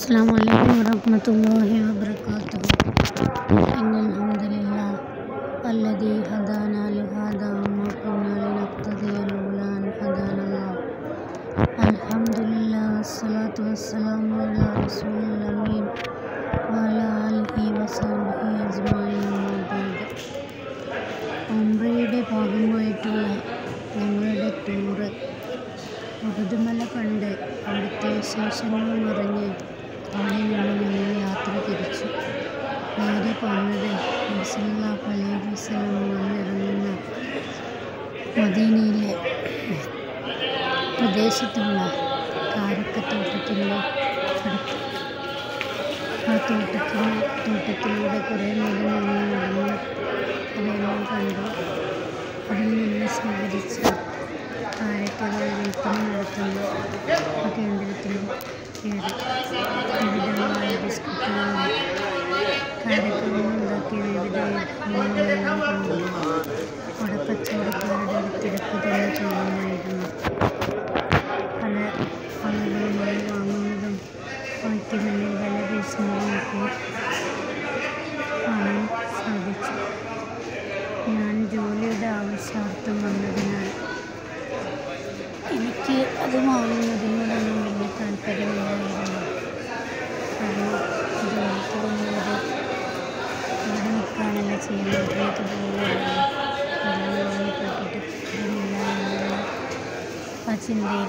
السلام عليكم ورحمة الله وبركاته إن الحمد لله الذي هدانا لهذا وما كنا لنهتدي لولا أن هدانا الله الحمد لله والصلاة والسلام على رسول الأمين وعلى آله وصحبه أجمعين أما بعد ഉംറയുടെ ഭാഗമായിട്ടുള്ള ഞങ്ങളുടെ ടൂറ് മുഹദമല കണ്ട് അവിടുത്തെ വിശേഷങ്ങളും അറിഞ്ഞ് അവിടെ നിന്ന് ഞങ്ങൾ യാത്ര തിരിച്ചു നേരെ പോകുന്നത് നബിസല്ലാഹു അലൈഹി വസല്ലം വന്നിറങ്ങുന്ന മദീനയിലെ പ്രദേശത്തുള്ള കാരക്കത്തോട്ടത്തിൻ്റെ അടുത്ത് ആ തോട്ടത്തിൽ തോട്ടത്തിലൂടെ കുറേ നേരം ഞങ്ങൾ നടന്നു അതെല്ലാം കണ്ടു അതിൽ നിന്ന് സ്വീകരിച്ച കാരക്കകൾ വിൽപ്പന നടത്തുന്ന ആ കേന്ദ്രത്തിൽ കയറി വിവിധങ്ങളായ ബിസ്ക്കറ്റുകളും കാരക്കകൾ ഉണ്ടാക്കിയ വിവിധ വിഭവങ്ങളെല്ലാം കണ്ടു അവിടെ കച്ചവടക്കാരുടെ ഒരു തിരക്ക് തന്നെ കാണുമായിരുന്നു പല ആളുകളുമായി വാങ്ങുന്നതും അവയ്ക്ക് മുന്നിൽ വില പേശുന്നതും ഒക്കെ കാണാൻ സാധിച്ചു ഞാൻ ജോലിയുടെ ആവശ്യാർത്ഥം വന്നതിനാൽ എനിക്ക് അത് വാങ്ങുന്നതിനോടൊന്നും വലിയ താല്പര്യമില്ലായിരുന്നു കാരണം ജോലിക്ക് പോകുന്നവർ ഇവിടെ നിൽക്കുകയാണല്ലോ ചെയ്യുന്നത് വീട്ടിലേക്ക് പോവുകയല്ലോ എല്ലാം വാങ്ങി കൂട്ടിയിട്ട് കാര്യമില്ല എന്നുള്ള ആ ചിന്തയിൽ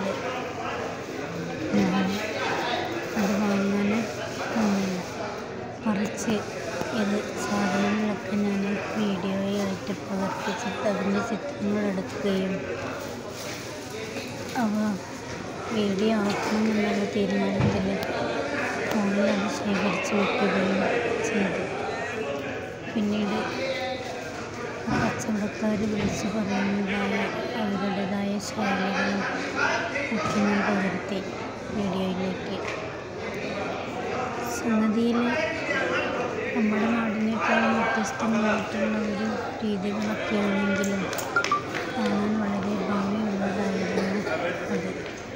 ഞാൻ അത് വാങ്ങാൻ വന്നില്ല മറിച്ച് ഇത് സാധനങ്ങളൊക്കെ ഞാൻ വീഡിയോയായിട്ട് പകർത്തിച്ചിട്ട് അതിൻ്റെ ചിത്രങ്ങൾ എടുക്കുകയും അവ വീഡിയോ ആക്കണമെന്നുള്ള തീരുമാനത്തിൽ ഫോണിൽ അത് ശേഖരിച്ച് വയ്ക്കുകയും ചെയ്തു പിന്നീട് ആ കച്ചവടക്കാർ വിളിച്ച് പറയുന്നതായ അവരുടേതായ ശൈലികളും ഒക്കെ ഞാൻ പകർത്തി വീഡിയോയിലേക്ക് സംഗതിയിൽ നമ്മുടെ നാടിനേക്കാളും വ്യത്യസ്തമായിട്ടുള്ള ഒരു രീതികളൊക്കെ ആണെങ്കിലും കാണാൻ വളരെ ഭംഗിയുള്ളതായിരുന്നു അത്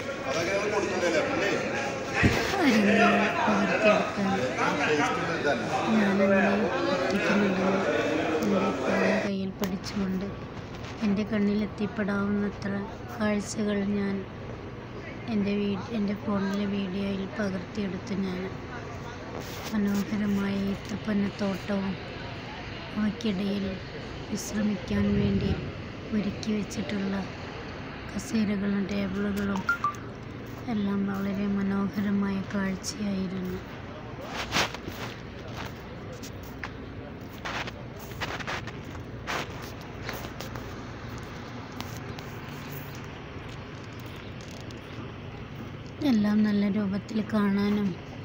കാര്യങ്ങൾ പകർത്തിയെടുക്കാൻ ഞാനങ്ങനെ ഒറ്റയ്ക്ക് നടന്നു എൻ്റെ ഫോൺ കയ്യിൽ പിടിച്ചുകൊണ്ട് എൻ്റെ കണ്ണിലെത്തിപ്പെടാവുന്നത്ര കാഴ്ചകൾ ഞാൻ എൻ്റെ വീ എൻ്റെ ഫോണിലെ വീഡിയോയിൽ പകർത്തിയെടുത്തു ഞാൻ മനോഹരമായ ഈത്തപ്പനത്തോട്ടവും അവയ്ക്കിടയിൽ വിശ്രമിക്കാൻ വേണ്ടി ഒരുക്കി വെച്ചിട്ടുള്ള കസേരകളും ടേബിളുകളും എല്ലാം വളരെ മനോഹരമായ കാഴ്ചയായിരുന്നു എല്ലാം നല്ല രൂപത്തിൽ കാണാനും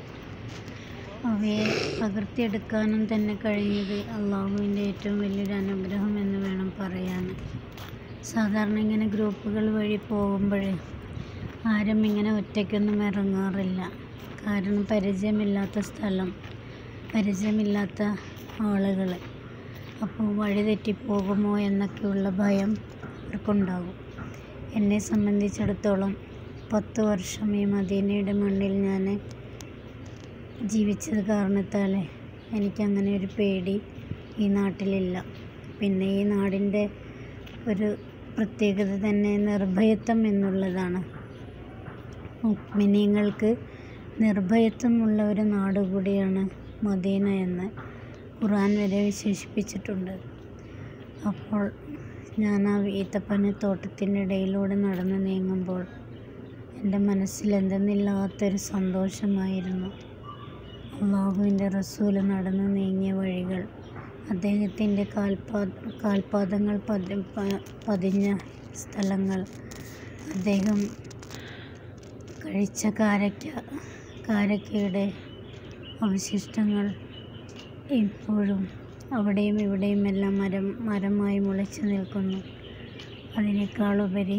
അവയെ പകർത്തിയെടുക്കാനും തന്നെ കഴിഞ്ഞത് അള്ളാഹുവിൻ്റെ ഏറ്റവും വലിയൊരു അനുഗ്രഹം എന്ന് വേണം പറയാൻ സാധാരണ ഇങ്ങനെ ഗ്രൂപ്പുകൾ വഴി പോകുമ്പോൾ ആരും ഇങ്ങനെ ഒറ്റയ്ക്കൊന്നും ഇറങ്ങാറില്ല കാരണം പരിചയമില്ലാത്ത സ്ഥലം പരിചയമില്ലാത്ത ആളുകൾ അപ്പോൾ വഴി തെറ്റിപ്പോകുമോ എന്നൊക്കെയുള്ള ഭയം അവർക്കുണ്ടാകും എന്നെ സംബന്ധിച്ചിടത്തോളം പത്ത് വർഷം ഈ മദീനയുടെ മണ്ണിൽ ഞാൻ ജീവിച്ചത് കാരണത്താൽ എനിക്കങ്ങനെ ഒരു പേടി ഈ നാട്ടിലില്ല പിന്നെ ഈ നാടിൻ്റെ ഒരു പ്രത്യേകത തന്നെ നിർഭയത്വം എന്നുള്ളതാണ് മുഗ്മിനീങ്ങൾക്ക് നിർഭയത്വമുള്ള ഒരു നാട് കൂടിയാണ് മദീന എന്ന് ഖുർആൻ വരെ വിശേഷിപ്പിച്ചിട്ടുണ്ട് അപ്പോൾ ഞാൻ ആ ഈത്തപ്പനത്തോട്ടത്തിൻ്റെ ഇടയിലൂടെ നടന്നു നീങ്ങുമ്പോൾ എൻ്റെ മനസ്സിൽ എന്തെന്നില്ലാത്തൊരു സന്തോഷമായിരുന്നു അള്ളാഹുവിൻ്റെ റസൂല് നടന്നു നീങ്ങിയ വഴികൾ അദ്ദേഹത്തിൻ്റെ കാൽപാ കാൽപാദങ്ങൾ പതി പതിഞ്ഞ സ്ഥലങ്ങൾ അദ്ദേഹം കഴിച്ച കാരക്ക കാരക്കയുടെ അവശിഷ്ടങ്ങൾ ഇപ്പോഴും അവിടെയും ഇവിടെയും എല്ലാം മരം മരമായി മുളച്ചു നിൽക്കുന്നു അതിനേക്കാളുപരി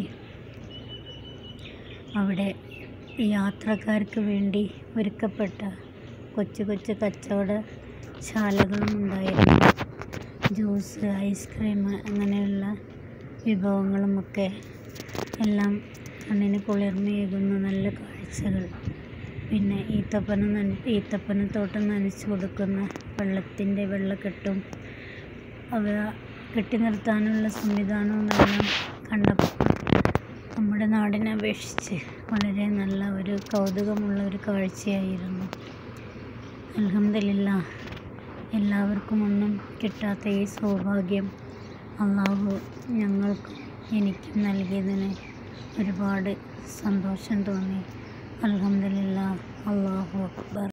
അവിടെ യാത്രക്കാർക്ക് വേണ്ടി ഒരുക്കപ്പെട്ട കൊച്ചു കൊച്ചു കച്ചവട ശാലകളും ഉണ്ടായിരുന്നു ജ്യൂസ് ഐസ്ക്രീം അങ്ങനെയുള്ള വിഭവങ്ങളുമൊക്കെ എല്ലാം കണ്ണിന് കുളിർമയേകുന്ന നല്ല കാഴ്ചകൾ പിന്നെ ഈത്തപ്പന നന ഈത്തപ്പനത്തോട്ടം നനച്ച് കൊടുക്കുന്ന വെള്ളത്തിൻ്റെ വെള്ളക്കെട്ടും അവ കെട്ടി നിർത്താനുള്ള സംവിധാനവും എല്ലാം കണ്ടപ്പോൾ നമ്മുടെ നാടിനെ അപേക്ഷിച്ച് വളരെ നല്ല ഒരു കൗതുകമുള്ള ഒരു കാഴ്ചയായിരുന്നു അൽഹംദുലില്ലാ എല്ലാവർക്കും ഒന്നും കിട്ടാത്ത ഈ സൗഭാഗ്യം അള്ളാഹു ഞങ്ങൾക്കും എനിക്കും നൽകിയതിന് ഒരുപാട് സന്തോഷം തോന്നി അൽഹംദുലില്ലാ അള്ളാഹു അക്ബർ